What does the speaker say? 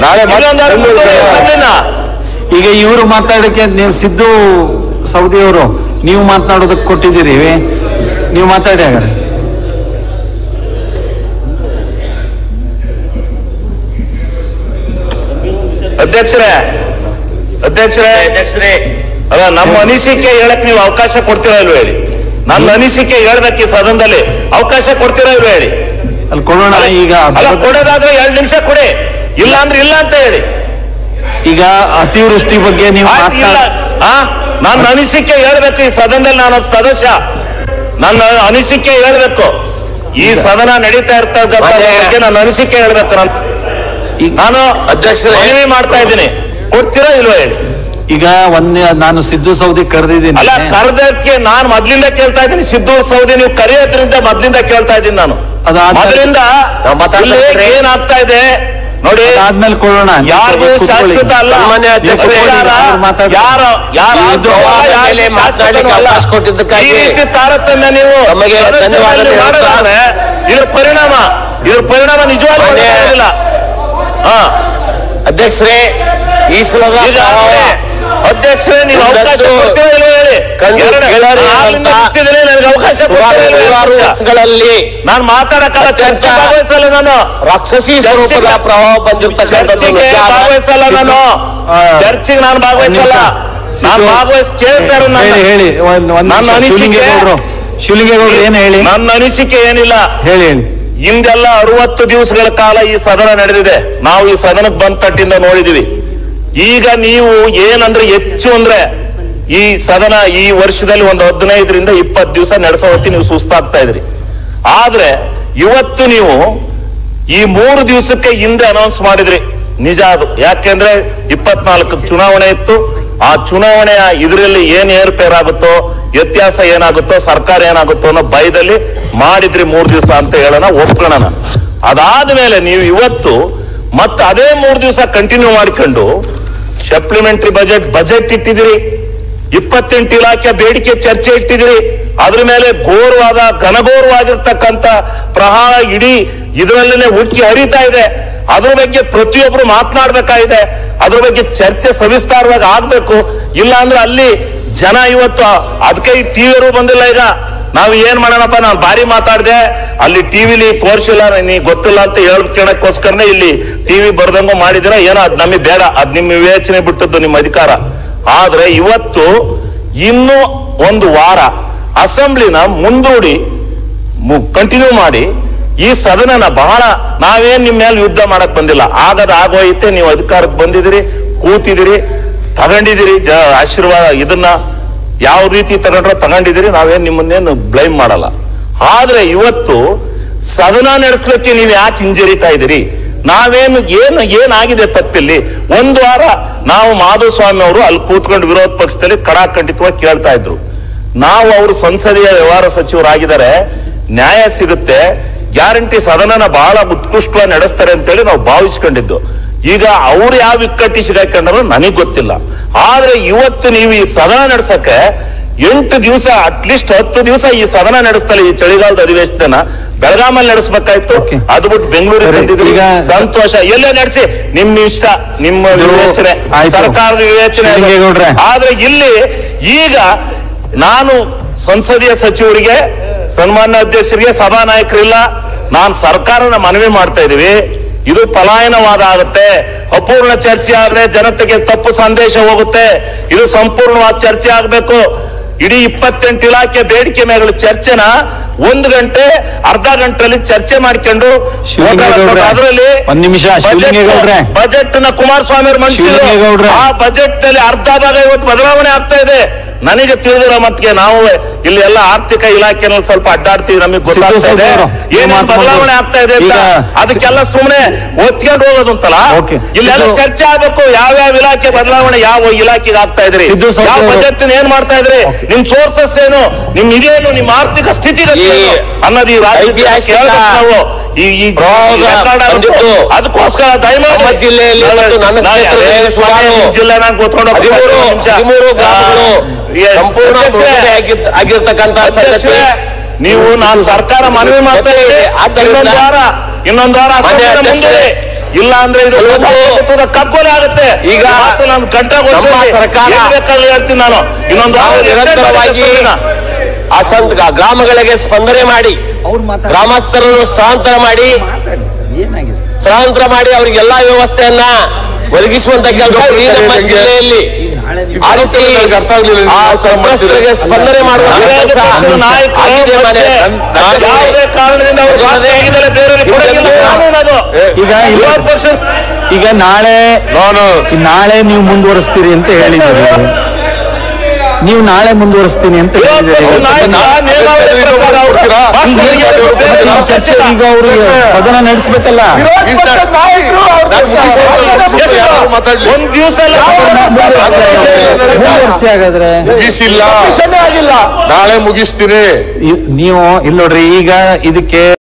ನಾಳೆ ಮತ್ತೆ ಇನ್ನೊಂದು ವಾರ ಬೆಂಗಳೂರು ಮುಂದೂಡಿ ಕಡೆ- ಅಸೆಂಬ್ಲಿನ. ಈಗ ಇವರು ಮಾತಾಡಕ್ಕೆ ನೀವು ಸಿದ್ದು ಸೌದಿ ಅವರು ನೀವು ಮಾತನಾಡೋದಕ್ಕೆ ಕೊಟ್ಟಿದ್ದೀರಿ ನೀವು ಮಾತಾಡಿ ಹಾಗಾದ್ರೆ ಅಧ್ಯಕ್ಷರೇ ಅಧ್ಯಕ್ಷರೇ ಅಧ್ಯಕ್ಷರೇ ಅಲ್ಲ ನಮ್ಮ ಅನಿಸಿಕೆ ಹೇಳಕ್ ನೀವು ಅವಕಾಶ ಕೊಡ್ತೀರಾ ಇಲ್ವ ಹೇಳಿ ನನ್ನ ಅನಿಸಿಕೆ ಹೇಳ್ಬೇಕು ಈ ಸದನದಲ್ಲಿ ಅವಕಾಶ ಕೊಡ್ತೀರಾ ಇಲ್ವ ಹೇಳಿ ಅಲ್ಲಿ ಕೊಡೋಣ ಈಗ ಅಲ್ಲ ಕೊಡೋದಾದ್ರೆ ಎರಡು ನಿಮಿಷ ಕೊಡಿ ಇಲ್ಲ ಅಂದ್ರೆ ಇಲ್ಲ ಅಂತ ಹೇಳಿ ಈಗ ಅತಿವೃಷ್ಟಿ ಬಗ್ಗೆ ನೀವು ಆಯ್ತು, ಇಲ್ಲ ಮಾತನಾಡ ಆ ನನ್ನ ಅನಿಸಿಕೆ ಹೇಳ್ಬೇಕು ಈ ಸದನದಲ್ಲಿ ನಾನೊಬ್ಬ ಸದಸ್ಯ ನನ್ನ ಅನಿಸಿಕೆ ಹೇಳ್ಬೇಕು ಈ ಸದನ ನಡೀತಾ ಇರ್ತಕ್ಕಂಥ ಮಾನ್ಯ- ಬಗ್ಗೆ ನನ್ನ ಅನಿಸಿಕೆ ಹೇಳ್ಬೇಕು ನಾನು ಈಗ- ನಾನು ಅಧ್ಯಕ್ಷರೇ. ಮನವಿ ಮಾಡ್ತಾ ಇದ್ದೀನಿ ಕೊಡ್ತೀರಾ ಇಲ್ವಾ ಹೇಳಿ ಈಗ ಒಂದೇ ನಾನು ಸಿದ್ದು ಸೌದಿ ಕರೆದಿದ್ದೀನಿ ಅಲ್ಲ ಕರೆದಕ್ಕೆ ನಾನು ಮೊದ್ಲಿಂದ ಕೇಳ್ತಾ ಇದ್ದೀನಿ ಸಿದ್ದು ಸೌದಿ ನೀವು ಕರೆಯೋದ್ರಿಂದ ಮೊದ್ಲಿಂದ ಕೇಳ್ತಾ ಇದ್ದೀನಿ ನಾನು ಅದಾದ್ಮೇಲೆ- ಮೊದಲಿಂದ ನಾವು ಮಾತಾಡ್ತಾ ಇಲ್ಲಿ ಇದ್ರೆ- ಏನಾಗ್ತಾ ಇದೆ ನೋಡಿ ಆದ್ಮೇಲೆ ಕೊಡೋಣ ಯಾರಿಗೂ ಕೂತ್ಕೊಳ್ಳಿ. ಶಾಶ್ವತ ಅಲ್ಲ ಸನ್ಮಾನ್ಯ ಅಧ್ಯಕ್ಷರೇ, ಅಧಿಕಾರ ಅವ್ರು ಮಾತಾಡ್ತಾರೆ. ಯಾರ ಯಾರ ಇದು ಅಲ್ಲ, ವಾದ ಯಾರಿಗೂ ಮೇಲೆ ಮಾತನಾಡ್ಲಿಕ್ಕೆ ಶಾಶ್ವತನೂ ಅಲ್ಲ. ಅವಕಾಶ ಕೊಟ್ಟಿದ್ದಕ್ಕಾಗಿ ಈ ರೀತಿ ತಾರತಮ್ಯ ನೀವು ತಮಗೆ ಸದಸ್ಯರಲ್ಲಿ ಧನ್ಯವಾದಗಳು ಹೇಳ್ತಾ- ಮಾಡೋದಾದ್ರೆ ಇದ್ರ ಪರಿಣಾಮ ಇದ್ರ ಪರಿಣಾಮ ನಿಜವಾಗ್ಲೂ ಮಾನ್ಯ- ಒಳ್ಳೆಯದಿಲ್ಲ. ಹಾ ಅಧ್ಯಕ್ಷರೇ ಈ ಸಲದ ಈಗ ನೋಡಿ, ಅಧ್ಯಕ್ಷರೇ ನೀವು ಅವಕಾಶ ಒಂದಷ್ಟು ಕೊಡ್ತೀರಾ ಇಲ್ವೋ ಹೇಳಿ ಕಂಡು ಎರಡು- ಕೇಳೋರು ಆರಿಂದ ಅಂತ ಬಿಟ್ಟಿದ್ದೀನಿ, ನನಗೆ ಅವಕಾಶ ಸುಮಾರು ಕೊಡ್ತೀರಾ ಇಲ್ವೋ ನೂರಾರು ಅಧ್ಯಕ್ಷ? ವರ್ಷಗಳಲ್ಲಿ ನಾನು ಮಾತಾಡಕ್ಕಲ್ಲ ಚರ್ಚೆ ಅತ್ಯಂತ ಭಾಗವಹಿಸಲ್ಲ ನಾನು ರಾಕ್ಷಸಿ ಸ್ವರೂಪದ ಚರ್ಚೆಗೆ- ಪ್ರಭಾವ ಬಂದಿರತಕ್ಕಂಥ ಚರ್ಚೆಗೆ ಭಾಗವಹಿಸಲ್ಲ ನಾನು ಚರ್ಚೆಗೆ ನಾನು ಭಾಗವಹಿಸಲ್ಲ ನಿಮಿಷ. ನಾನು ಸಿದ್ದು- ಭಾಗವಹಿಸಿ ಕೇಳ್ತಾ ಇರೋದು ಹೇಳಿ ಹೇಳಿ ಒಂದ್ ಒಂದ್ ನನ್ನ ನಿಮಿಷ. ಅನಿಸಿಕೆ ಶಿವಲಿಂಗೇಗೌಡ್ರು ಶಿವಲಿಂಗೇಗೌಡ್ರು ಏನು ಹೇಳಿ ನನ್ನ ಅನಿಸಿಕೆ ಏನಿಲ್ಲ ಹೇಳಿ ಹೇಳಿ ಹಿಂದೆಲ್ಲ ಅರವತ್ತು ದಿವಸಗಳ ಕಾಲ ಈ ಸದನ ನಡೆದಿದೆ ನಾವು ಈ ಸದನಕ್ಕೆ ಬಂದ ತಟ್ಟಿಂದ ನೋಡಿದೀವಿ ಈಗ ನೀವು ಏನಂದ್ರೆ ಹೆಚ್ಚು ಅಂದ್ರೆ ಈ ಸದನ ಈ ವರ್ಷದಲ್ಲಿ ಒಂದು ಹದಿನೈದರಿಂದ ಇಪ್ಪತ್ತು ದಿವಸ ನಡೆಸೋ ಹೊತ್ತಿ ನೀವು ಸುಸ್ತಾಗ್ತಾ ಇದ್ರಿ ಆದ್ರೆ ಇವತ್ತು ನೀವು ಈ ಮೂರು ದಿವಸಕ್ಕೆ ಹಿಂದೆ ಅನೌನ್ಸ್ ಮಾಡಿದ್ರಿ ನಿಜ ಅದು ಯಾಕೆಂದ್ರೆ ಇಪ್ಪತ್ನಾಲ್ಕು ಚುನಾವಣೆ ಇತ್ತು ಆ ಚುನಾವಣೆಯ ಇದರಲ್ಲಿ ಏನ್ ಏರ್ಪೇರ್ ಆಗುತ್ತೋ ವ್ಯತ್ಯಾಸ ಏನಾಗುತ್ತೋ ಸರ್ಕಾರ ಏನಾಗುತ್ತೋ ಅನ್ನೋ ಭಯದಲ್ಲಿ ಮಾಡಿದ್ರಿ ಮೂರ್ ದಿವಸ ಅಂತ ಹೇಳೋಣ ಒಪ್ಕೊಳ್ಳೋಣ ಅದಾದ್ಮೇಲೆ ನೀವು ಇವತ್ತು ಮತ್ತೆ ಅದೇ ಮೂರ್ ದಿವಸ ಕಂಟಿನ್ಯೂ ಮಾಡ್ಕೊಂಡು ಸಪ್ಲಿಮೆಂಟರಿ ಬಜೆಟ್ ಬಜೆಟ್ ಇಟ್ಟಿದಿರಿ ಇಪ್ಪತ್ತೆಂಟು ಇಲಾಖೆ ಬೇಡಿಕೆ ಚರ್ಚೆ ಇಟ್ಟಿದಿರಿ ಅದ್ರ ಮೇಲೆ ಘೋರವಾದ ಘನಘೋರವಾಗಿರ್ತಕ್ಕಂಥ ಪ್ರಹಾರ ಇಡೀ ಇದರಲ್ಲೇ ಉಕ್ಕಿ ಹರಿತಾ ಇದೆ ಅದ್ರ ಬಗ್ಗೆ ಪ್ರತಿಯೊಬ್ರು ಮಾತನಾಡ್ಬೇಕಾಗಿದೆ ಅದ್ರ ಬಗ್ಗೆ ಚರ್ಚೆ ಸವಿಸ್ತಾರವಾಗಿ ಆಗ್ಬೇಕು ಇಲ್ಲ ಅಂದ್ರೆ ಅಲ್ಲಿ ಜನ ಇವತ್ತು ಅದಕ್ಕೆ ಈ ಟಿವಿಯವರು ಬಂದಿಲ್ಲ ಈಗ ನಾವು ಏನ್ ಮಾಡೋಣಪ್ಪ ನಾನು ಬಾರಿ ಮಾತಾಡ್ದೆ ಅಲ್ಲಿ ಟಿವಿಲಿ ತೋರ್ಸಿಲ್ಲ ನೀ ಗೊತ್ತಿಲ್ಲ ಅಂತ ಹೇಳ್ಕೊಳಕ್ಕೋಸ್ಕರನೇ ಇಲ್ಲಿ ಟಿವಿ ಬರ್ದಂಗು ಮಾಡಿದಿರ ಏನೋ ಅದ್ ನಮಗೆ ಬೇಡ ಅದ್ ನಿಮ್ಮ ವಿವೇಚನೆ ಬಿಟ್ಟದ್ದು ನಿಮ್ಮ ಅಧಿಕಾರ ಆದ್ರೆ ಇವತ್ತು ಇನ್ನು ಒಂದು ವಾರ ಅಸೆಂಬ್ಲಿನ ಮುಂದೂಡಿ ಕಂಟಿನ್ಯೂ ಮಾಡಿ ಈ ಸದನನ ಬಹಳ ನಾವೇನ್ ನಿಮ್ಮ ಮೇಲೆ ಯುದ್ಧ ಮಾಡಕ್ ಬಂದಿಲ್ಲ ಆಗದ ಆಗೋಯ್ತೆ ನೀವು ಅಧಿಕಾರಕ್ಕೆ ಬಂದಿದ್ದೀರಿ ಕೂತಿದ್ದೀರಿ ತಗೊಂಡಿದ್ದೀರಿ ಜ ಆಶೀರ್ವಾದ ಇದನ್ನ ಯಾವ ರೀತಿ ತಗೊಂಡ್ರೆ ತಗೊಂಡಿದ್ದೀರಿ ನಾವೇನ್ ನಿಮ್ಮನ್ನೇನು ಬ್ಲೈಮ್ ಮಾಡಲ್ಲ ಆದ್ರೆ ಇವತ್ತು ಸದನ ನಡೆಸ್ಲಿಕ್ಕೆ ನೀವು ಯಾಕೆ ಹಿಂಜರಿತಾ ಇದ್ದೀರಿ ನಾವೇನು ಏನು ಏನಾಗಿದೆ ತಪ್ಪಿಲ್ಲಿ ಒಂದು ವಾರ ನಾವು ಮಾಧುಸ್ವಾಮಿ ಅವರು ಅಲ್ಲಿ ಕೂತ್ಕೊಂಡು ವಿರೋಧ ಪಕ್ಷದಲ್ಲಿ ಕಡಾಖಂಡಿತವಾಗಿ ಕೇಳ್ತಾ ಇದ್ರು ನಾವು ಅವರು ಸಂಸದೀಯ ವ್ಯವಹಾರ ಸಚಿವರಾಗಿದ್ದಾರೆ ನ್ಯಾಯ ಸಿಗುತ್ತೆ ಗ್ಯಾರಂಟಿ ಸದನನ ಬಹಳ ಉತ್ಕೃಷ್ಟವಾಗಿ ನಡೆಸ್ತಾರೆ ಅಂತೇಳಿ ನಾವು ಭಾವಿಸ್ಕೊಂಡಿದ್ದು ಈಗ ಅವ್ರು ಯಾವ ಇಕ್ಕಟ್ಟಿ ಸಿಗಾಕೊಂಡ್ರು ನನಗ್ ಗೊತ್ತಿಲ್ಲ ಆದ್ರೆ ಇವತ್ತು ನೀವು ಈ ಸದನ ನಡೆಸಕ್ಕೆ ಎಂಟು ದಿವಸ ಅಟ್ಲೀಸ್ಟ್ ಹತ್ತು ದಿವಸ ಈ ಸದನ ನಡೆಸ್ತಲ್ಲ ಈ ಚಳಿಗಾಲದ ಅಧಿವೇಶನ ಬೆಳಗಾಮಲ್ಲಿ ನಡೆಸಬೇಕಾಯ್ತು Okay. ಅದು ಬಿಟ್ಟು ಬೆಂಗಳೂರಿಗೆ ಸರಿ, ಬಂದಿದ್ರಿ ಈಗ ಸಂತೋಷ ಎಲ್ಲೇ ನಡೆಸಿ ನಿಮ್ಮ ಇಷ್ಟ ನಿಮ್ಮ ಇದು ವಿವೇಚನೆ ಆಯ್ತು. ಸರ್ಕಾರದ ವಿವೇಚನೆ ಅದು. ಶಿವಲಿಂಗೇಗೌಡ್ರೆ. ಆದ್ರೆ ಇಲ್ಲಿ ಈಗ ನಾನು ಸಂಸದೀಯ ಸಚಿವರಿಗೆ ಸನ್ಮಾನ್ಯ ಅಧ್ಯಕ್ಷರಿಗೆ ಸಭಾನಾಯಕರಿಲ್ಲ ನಾನು ಸರ್ಕಾರದ ಮನವಿ ಮಾಡ್ತಾ ಇದೀವಿ ಇದು ಪಲಾಯನವಾದ ಆಗುತ್ತೆ ಅಪೂರ್ಣ ಚರ್ಚೆ ಆದ್ರೆ ಜನತೆಗೆ ತಪ್ಪು ಸಂದೇಶ ಹೋಗುತ್ತೆ ಇದು ಸಂಪೂರ್ಣವಾದ ಚರ್ಚೆ ಆಗ್ಬೇಕು ಇಡೀ ಇಪ್ಪತ್ತೆಂಟು ಇಲಾಖೆ ಬೇಡಿಕೆ ಮೇಲೆ ಚರ್ಚೆನ ಒಂದು ಗಂಟೆ ಅರ್ಧ ಗಂಟೆಯಲ್ಲಿ ಚರ್ಚೆ ಮಾಡ್ಕೊಂಡು ಶಿವಲಿಂಗೇಗೌಡ್ರೆ, ಅದರಲ್ಲಿ ಒಂದ್ ನಿಮಿಷ, ಶಿವಲಿಂಗೇಗೌಡ್ರೆ. ಬಜೆಟ್ ನ ಕುಮಾರಸ್ವಾಮಿ ಅವರು ಮಂಡಿಸಿದ್ರು ಶಿವಲಿಂಗೇಗೌಡ್ರೆ. ಆ ಬಜೆಟ್ ನಲ್ಲಿ ಅರ್ಧ ಭಾಗ ಇವತ್ತು ಬದಲಾವಣೆ ಆಗ್ತಾ ಇದೆ ನನಗೆ ತಿಳಿದಿರೋ ಮಟ್ಟಿಗೆ ನಾವು ಇಲ್ಲಿ ಎಲ್ಲ ಆರ್ಥಿಕ ಇಲಾಖೆನಲ್ಲಿ ಸ್ವಲ್ಪ ಅಡ್ಡಾಡ್ತೀವಿ ನಮಗೆ ಗೊತ್ತಾಗ್ತಾ ಇದೆ ಸಿದ್ದು ಸೌದಿ ಅವರು, ಏನೇನ್ ಮಾತು ಬದಲಾವಣೆ ಮುಂದುವರಿಸಿ. ಆಗ್ತಾ ಇದೆ ಅಂತ ಈಗ ಅದಕ್ಕೆಲ್ಲ ಸುಮ್ಮನೆ ಒತ್ಕೊಂಡು ಹೋಗೋದು ಅಂತಲ್ಲ Okay. ಇಲ್ಲೆಲ್ಲ ಸಿದ್ದು- ಚರ್ಚೆ ಆಗ್ಬೇಕು ಯಾವ್ಯಾವ ಇಲಾಖೆ ಬದಲಾವಣೆ ಯಾವ ಇಲಾಖೆಗೆ ಆಗ್ತಾ ಇದ್ರಿ ಸಿದ್ದು ಸೌದಿ ಯಾವ ಅವರು- ಬಜೆಟ್ ಏನ್ ಮಾಡ್ತಾ ಇದ್ರಿ ನಿಮ್ ಸೋರ್ಸಸ್ ಏನು ನಿಮ್ ಇದೇನು ನಿಮ್ ಆರ್ಥಿಕ ಸ್ಥಿತಿಗತಿ ಈ ಏನು ಅನ್ನೋದು ಈ ರಾಜ್ಯದ ಐತಿಹಾಸಿಕ ಕೇಳ್ಬೇಕು ನಾವು ಈ ಈ ಈ ಪ್ರವಾಹ record ಆಗುತ್ತೆ. ಬಂದಿತ್ತು. ಅದಕ್ಕೋಸ್ಕರ ದಯಮಾಡಿ ನಮ್ಮ ಜಿಲ್ಲೆಯಲ್ಲಿ ಮತ್ತು ನನ್ನ ನಾನು ಕ್ಷೇತ್ರದಲ್ಲಿ ಅದೇ ಸುಮಾರು ನಿಮ್ಮ ಜಿಲ್ಲೆನಾಗ ಕೂತ್ಕೊಂಡು ಹೋಗ್ತಾ ಹದಿಮೂರು ಇದ್ದೀನಿ ನಿಮಿಷ. ಹದಿಮೂರು ಗ್ರಾಮಗಳು ಆ, ಏ, ಸಂಪೂರ್ಣ ಅಧ್ಯಕ್ಷರೇ, ಮುಳುಗಡೆ ಆಗಿದ್ದ- ಆಗಿರ್ತಕ್ಕಂತಹ ಸಂಗತಿ ಅಧ್ಯಕ್ಷರೇ, ನೀವು ನಾನು ಸರ್ಕಾರ ಮನವಿ ಮಾಡ್ತಾ ಇದ್ದೀನಿ ಆದ್ದರಿಂದ ಇನ್ನೊಂದು ವಾರ ಇನ್ನೊಂದು ವಾರ ಮಾನ್ಯ ಅಸೆಂಬ್ಲಿನ ಅಧ್ಯಕ್ಷರೇ, ಮುಂದೆ ಇಲ್ಲ ಅಂದ್ರೆ ಇದು ಕೆಲವೊಂದು- ಪ್ರಜಾಪ್ರಭುತ್ವದ ಕಗ್ಗೊಲೆ ಆಗುತ್ತೆ ಈಗ ಈಗ ಮಾತು ನಾನು ಕಂಠ ನಮ್ಮ ಸರ್ಕಾರ- ಹೇಳ್ತೀನಿ ನಾನು ಇನ್ನೊಂದು ನಾವು ವಾರ ಎಷ್ಟೇ ನಿರಂತರವಾಗಿ ದಿನ. ಅಸಂತ ಗ್ರಾಮಗಳಿಗೆ ಸ್ಪಂದನೆ ಮಾಡಿ ಅವ್ರು ಮಾತಾಡಿ ಗ್ರಾಮಸ್ಥರನ್ನು ಸ್ಥಳಾಂತರ ಮಾಡಿ ಮಾತಾಡಿ ಸರ್ ಏನಾಗಿದೆ ಸ್ಥಳಾಂತರ ಮಾಡಿ ಅವರಿಗೆ ಎಲ್ಲಾ ವ್ಯವಸ್ಥೆಯನ್ನ ಒದಗಿಸುವಂತ ಕೆಲಸ ಈ ನಮ್ಮ ಜಿಲ್ಲೆಯಲ್ಲಿ ನಾಳೆ ನೀವು ಆ ರೀತಿ ನನಗೆ ಅರ್ಥ ಆಗ್ಲಿಲ್ಲ ನೀವು ಆ ಯಾವ ತರ ಸಂತ್ರಸ್ತರಿಗೆ ಸ್ಪಂದನೆ ಮಾಡುವ ವಿರೋಧ ಕೆಲಸ ಪಕ್ಷದ ನಾಯಕರು ಆಗಿದೆ ಮನೆ. ಮತ್ತೆ ನಾನು- ಯಾವುದೇ ಕಾರಣದಿಂದ ಅವರು ಅದೇ- ಆಗಿದ್ದಾರೆ ಬೇರೆಯವ್ರಿಗೆ ಕೊಡಂಗಿಲ್ಲ ಕಾನೂನು ಅದು ಈಗ ಇಲ್ಲ- ವಿರೋಧ ಪಕ್ಷ ಈಗ ನಾಳೆ ನಾನು ನಾಳೆ ನೀವು ಮುಂದುವರಿಸ್ತೀರಿ ಅಂತ ಹೇಳಿದ್ದೀರಿ ನೀವು ನಾಳೆ ಮುಂದುವರಿಸ್ತೀನಿ ಅಂತ ವಿರೋಧ ಹೇಳಿದ್ದೀರಿ ಪಕ್ಷದ ನಾಯಕ ನೇಮಾವಳಿ ಪ್ರಕಾರ ಅವರು ಈಗ ಈಗ ಭಾಷಣ ಏನು ಬೇರೆ ಮತ್ತೆ ಈ ಚರ್ಚೆ ಈಗ ಅವರು ಸದನ ನಡೆಸಬೇಕಲ್ಲ ಮಾತಾಡ್ಲಿ ಒಂದ್ ದಿವಸ ಎಲ್ಲ ಮುಂದುವರಿಸಿ ಹಾಗಾದ್ರೆ ಮುಗಿಸಿಲ್ಲ ನಾಳೆ ಮುಗಿಸ್ತೀನಿ ಇ- ನೀವು ಇಲ್ಲಿ ನೋಡ್ರಿ ಈಗ ಇದಕ್ಕೆ